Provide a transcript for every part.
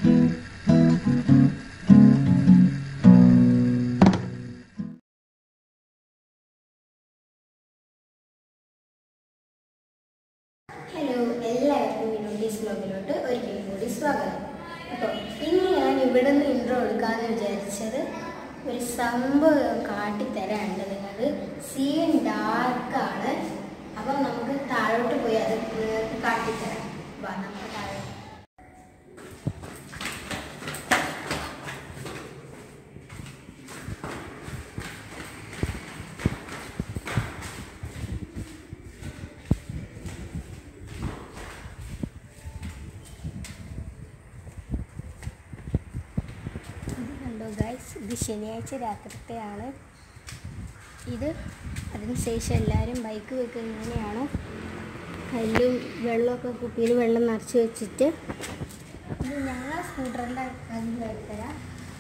Hello എല്ലാവർക്കും വിനോദീസ് ബ്ലോഗിലോട്ട് ഒരിക്കലും കൂടി സ്വാഗതം അപ്പോൾ ഇന്ന് ഞാൻ ഇവിടെ നിന്ന് ഇൻട്രോ എടുക്കാമെന്ന് വിചാരിച്ചത് ഒരു സംഭവം കാട്ടിത്തരാനുണ്ട് നിങ്ങൾക്ക് സീൻ ഡാർക്കാണ് അപ്പം നമുക്ക് താഴോട്ട് പോയി അത് നിങ്ങൾക്ക് കാട്ടിത്തരാം വാ നമുക്ക് താഴോട്ട് ഇത് കണ്ടോ ഗൈസ് ഇത് ശനിയാഴ്ച രാത്രിത്തെയാണ് ഇത് അതിനുശേഷം എല്ലാവരും ബൈക്ക് വെക്കുന്നത് ഇങ്ങനെയാണ് കല്ലും വെള്ളമൊക്കെ കുപ്പിയിൽ വെള്ളം നിറച്ച് വെച്ചിട്ട് ഇത് ഞങ്ങളെ സ്കൂട്ടറിൻ്റെ കല്ല് എടുത്തരാം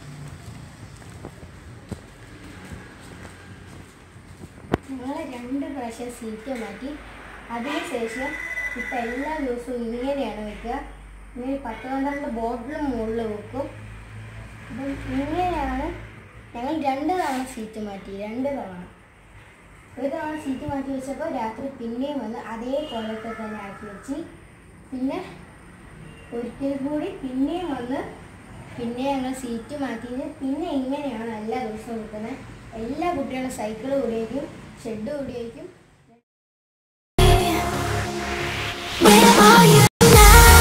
ഞങ്ങൾ രണ്ട് പ്രാവശ്യം സീറ്റ് മാറ്റി അതിനുശേഷം ഇപ്പം എല്ലാ ദിവസവും ഇങ്ങനെയാണ് വെക്കുക ഇങ്ങനെ പത്ത് പന്ത്രണ്ട് ബോട്ടിലും മുകളിൽ വെക്കും അപ്പം ഇങ്ങനെയാണ് ഞങ്ങൾ രണ്ട് തവണ സീറ്റ് മാറ്റി രണ്ട് തവണ ഒരു തവണ സീറ്റ് മാറ്റി വെച്ചപ്പോൾ രാത്രി പിന്നെയും വന്ന് അതേ കൊല്ലത്തെ തന്നെ ആക്കി വെച്ച് പിന്നെ ഒരിക്കൽ കൂടി പിന്നെയും വന്ന് പിന്നെ ഞങ്ങൾ സീറ്റ് മാറ്റിയത് പിന്നെ ഇങ്ങനെയാണ് എല്ലാ ദിവസവും കിട്ടുന്നത് എല്ലാ കുട്ടികളും സൈക്കിൾ കൂടിയേക്കും ഷെഡ് കൂടിയേക്കും Where are you now?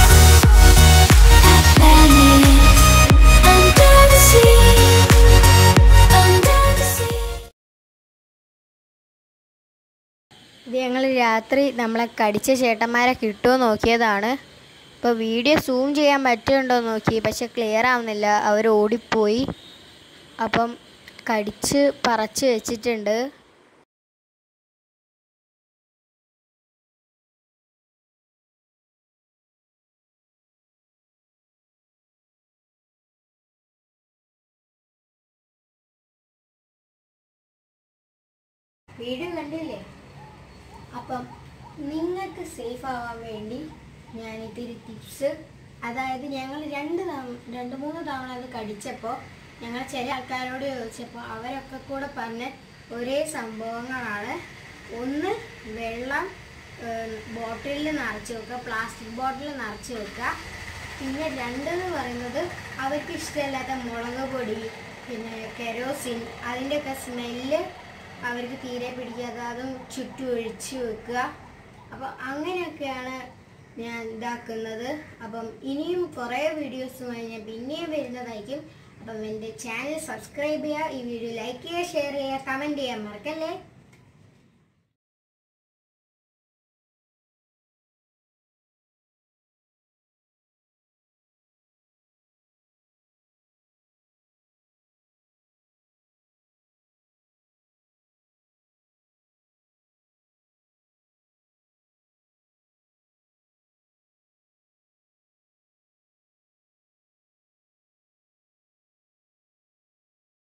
Venice, under the sea, under the sea. ഇത് ഞങ്ങൾ രാത്രി നമ്മളെ കടിച്ച ചേട്ടന്മാരെ കിട്ടുമോ നോക്കിയതാണ് ഇപ്പോൾ വീഡിയോ സൂം ചെയ്യാൻ പറ്റുന്നുണ്ടോ നോക്കി പക്ഷെ ക്ലിയർ ആവുന്നില്ല അവർ ഓടിപ്പോയി അപ്പം കടിച്ച് പറച്ച് വെച്ചിട്ടുണ്ട് വീഡിയോ കണ്ടില്ലേ അപ്പം നിങ്ങൾക്ക് സേഫ് ആവാൻ വേണ്ടി ഞാൻ ഇത്തിരി ടിപ്സ് അതായത് ഞങ്ങൾ രണ്ട് തവണ രണ്ട് മൂന്ന് തവണ അത് കടിച്ചപ്പോൾ ഞങ്ങൾ ചില ആൾക്കാരോട് ചോദിച്ചപ്പോൾ അവരൊക്കെ കൂടെ പറഞ്ഞ ഒരേ സംഭവങ്ങളാണ് ഒന്ന് വെള്ളം ബോട്ടിലിൽ നിറച്ച് വെക്കുക പ്ലാസ്റ്റിക് ബോട്ടിൽ നിറച്ച് വെക്കുക പിന്നെ രണ്ടെന്ന് പറയുന്നത് അവർക്ക് ഇഷ്ടമില്ലാത്ത മുളക് പൊടി പിന്നെ കെരോസിൻ അതിൻ്റെയൊക്കെ സ്മെല്ല് അവർക്ക് തീരെ പിടിക്കാതെ അതും ചുറ്റും ഒഴിച്ച് വെക്കുക അപ്പോൾ അങ്ങനെയൊക്കെയാണ് ഞാൻ ഇതാക്കുന്നത് അപ്പം ഇനിയും കുറേ വീഡിയോസുമായി ഞാൻ പിന്നെയും വരുന്നതായിരിക്കും അപ്പം എൻ്റെ ചാനൽ സബ്സ്ക്രൈബ് ചെയ്യുക ഈ വീഡിയോ ലൈക്ക് ചെയ്യുക ഷെയർ ചെയ്യുക കമൻറ്റ് ചെയ്യാൻ മറക്കല്ലേ